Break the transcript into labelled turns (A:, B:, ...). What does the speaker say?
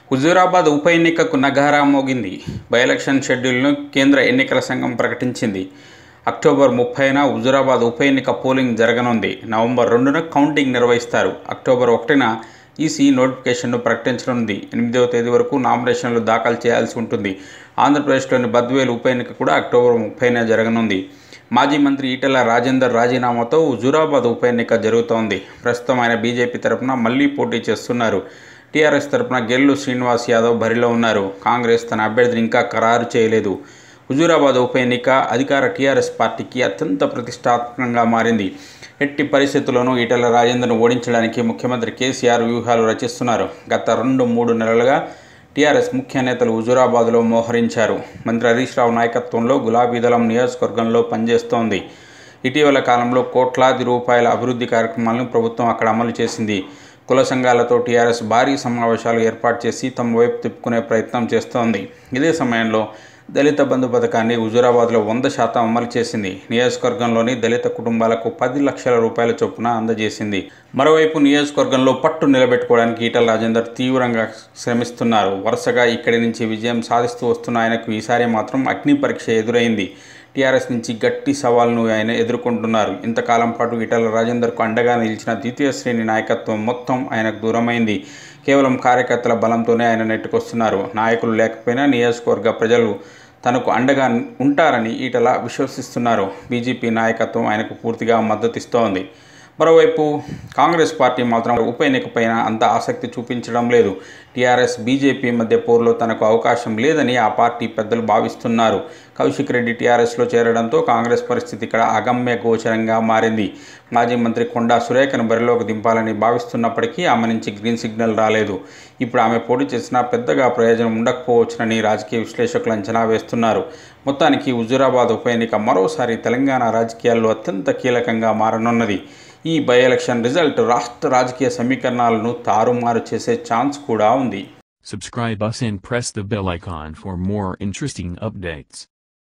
A: హుజూరాబాద్ ఉప ఎన్నికకు నగారా మోగింది బై ఎలక్షన్ షెడ్యూల్ను కేంద్ర ఎన్నికల సంఘం ప్రకటించింది అక్టోబర్ ముప్పైన హుజూరాబాద్ ఉప ఎన్నిక పోలింగ్ జరగనుంది నవంబర్ రెండున కౌంటింగ్ నిర్వహిస్తారు అక్టోబర్ ఒకటిన ఈసీ నోటిఫికేషన్ను ప్రకటించనుంది ఎనిమిదవ తేదీ వరకు నామినేషన్లు దాఖలు చేయాల్సి ఉంటుంది ఆంధ్రప్రదేశ్లోని బద్వేలు ఉప ఎన్నిక కూడా అక్టోబర్ ముప్పైన జరగనుంది మాజీ మంత్రి ఈటెల రాజేందర్ రాజీనామాతో హుజూరాబాద్ ఉప ఎన్నిక జరుగుతోంది ప్రస్తుతం ఆయన బీజేపీ తరపున మళ్లీ పోటీ చేస్తున్నారు టీఆర్ఎస్ తరపున గెల్లు శ్రీనివాస్ యాదవ్ బరిలో ఉన్నారు కాంగ్రెస్ తన అభ్యర్థిని ఇంకా ఖరారు చేయలేదు హుజూరాబాద్ ఉప ఎన్నిక అధికార టీఆర్ఎస్ పార్టీకి అత్యంత ప్రతిష్టాత్మకంగా మారింది ఎట్టి పరిస్థితుల్లోనూ ఈటెల రాజేందర్ను ఓడించడానికి ముఖ్యమంత్రి కేసీఆర్ వ్యూహాలు రచిస్తున్నారు గత రెండు మూడు నెలలుగా టీఆర్ఎస్ ముఖ్య నేతలు హుజూరాబాద్లో మోహరించారు మంత్రి హరీష్ రావు నాయకత్వంలో గులాబీదళం నియోజకవర్గంలో పనిచేస్తోంది ఇటీవల కాలంలో కోట్లాది రూపాయల అభివృద్ధి కార్యక్రమాలను ప్రభుత్వం అక్కడ అమలు చేసింది కుల సంఘాలతో టీఆర్ఎస్ భారీ సమావేశాలు ఏర్పాటు చేసి తమ వైపు తిప్పుకునే ప్రయత్నం చేస్తోంది ఇదే సమయంలో దళిత బంధు పథకాన్ని హుజూరాబాద్లో వంద శాతం అమలు చేసింది నియోజకవర్గంలోని దళిత కుటుంబాలకు పది లక్షల రూపాయల చొప్పున అందజేసింది మరోవైపు నియోజకవర్గంలో పట్టు నిలబెట్టుకోవడానికి ఈటల రాజేందర్ తీవ్రంగా శ్రమిస్తున్నారు వరుసగా ఇక్కడి నుంచి విజయం సాధిస్తూ వస్తున్న ఆయనకు ఈసారి మాత్రం అగ్ని పరీక్ష ఎదురైంది టీఆర్ఎస్ నుంచి గట్టి సవాల్ను ఆయన ఎదుర్కొంటున్నారు ఇంతకాలం పాటు ఈటల రాజేందర్కు అండగా నిలిచిన ద్వితీయ శ్రేణి నాయకత్వం మొత్తం ఆయనకు దూరమైంది కేవలం కార్యకర్తల బలంతోనే ఆయన నెట్టుకొస్తున్నారు నాయకులు లేకపోయినా నియోజకవర్గ ప్రజలు తనకు అండగా ఉంటారని ఈటల విశ్వసిస్తున్నారు బీజేపీ నాయకత్వం ఆయనకు పూర్తిగా మద్దతిస్తోంది మరోవైపు కాంగ్రెస్ పార్టీ మాత్రం ఉప ఎన్నికపైన అంత ఆసక్తి చూపించడం లేదు టీఆర్ఎస్ బీజేపీ మధ్య పోరులో తనకు అవకాశం లేదని ఆ పార్టీ పెద్దలు భావిస్తున్నారు కౌశిక్ రెడ్డి టీఆర్ఎస్లో చేరడంతో కాంగ్రెస్ పరిస్థితి ఇక్కడ అగమ్య గోచరంగా మారింది మాజీ మంత్రి కొండా సురేఖను బరిలోకి దింపాలని భావిస్తున్నప్పటికీ ఆమె నుంచి గ్రీన్ సిగ్నల్ రాలేదు ఇప్పుడు ఆమె పోటీ చేసినా పెద్దగా ప్రయోజనం ఉండకపోవచ్చునని రాజకీయ విశ్లేషకులు అంచనా వేస్తున్నారు మొత్తానికి హుజూరాబాద్ ఉప ఎన్నిక మరోసారి తెలంగాణ రాజకీయాల్లో అత్యంత కీలకంగా మారనున్నది ఈ బై ఎలక్షన్ రిజల్ట్ రాష్ట్ర రాజకీయ సమీకరణాలను తారుమారు చేసే ఛాన్స్ కూడా ఉంది
B: Subscribe us and press the bell icon for more interesting updates.